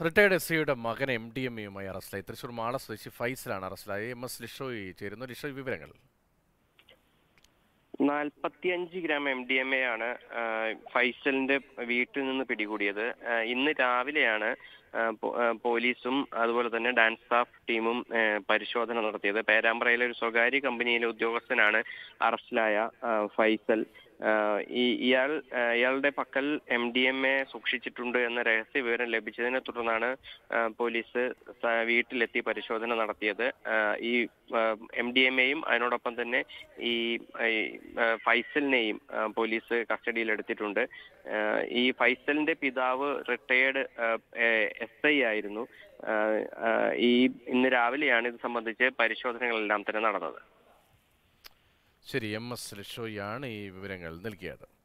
retired S ഐയുടെ മകൻ M D M എയുമായി അറസ്റ്റിലായി തൃശൂർ മാള സ്വദേശി ഫൈസലാണ് അറസ്റ്റിലായി എം എസ് ലിഷോയി ചേരുന്നു ലിഷോയ് വിവരങ്ങൾ നാൽപ്പത്തിയഞ്ച് gram M D M A ആണ് ആ, ഫൈസലിന്റെ വീട്ടിൽ നിന്ന് പിടികൂടിയത് ആ, ഇന്ന് രാവിലെയാണ് ആ, പോ- ആ, പോലീസും അതുപോലെ തന്നെ ഡാൻസ് സ്റ്റാഫ് ടീമും ആ, പരിശോധന നടത്തിയത് പേരാമ്പ്രയിലെ ഒരു സ്വകാര്യ കമ്പനിയിലെ ഉദ്യോഗസ്ഥനാണ് അറസ്റ്റിലായ ആ, ഫൈസൽ ആ, ഈ ഇയാൾ ആ, ഇയാളുടെ പക്കൽ എം ഡി എം എ സൂക്ഷിച്ചിട്ടുണ്ട് എന്ന രഹസ്യ വിവരം ലഭിച്ചതിനെ തുടർന്നാണ് ആ, പോലീസ് സ- വീട്ടിലെത്തി പരിശോധന നടത്തിയത് ആ, ഈ എം ഡി എം എയും അതിനോടൊപ്പം തന്നെ ഈ ഈ, ആ, ഫൈസലിനെയും ആ, പോലീസ് കസ്റ്റഡിയിൽ എടുത്തിട്ടുണ്ട് ആ, ഈ ഫൈസലിന്റെ പിതാവ് റിട്ടയേർഡ് എസ് ഐ ആയിരുന്നു ആ, ആ, ഈ ഇന്ന് രാവിലെയാണ് ഇത് സംബന്ധിച്ച് പരിശോധനകളെല്ലാം തന്നെ നടന്നത് ശരി എം എസ് ലിഷോയാണ് ഈ വിവരങ്ങൾ നൽകിയത്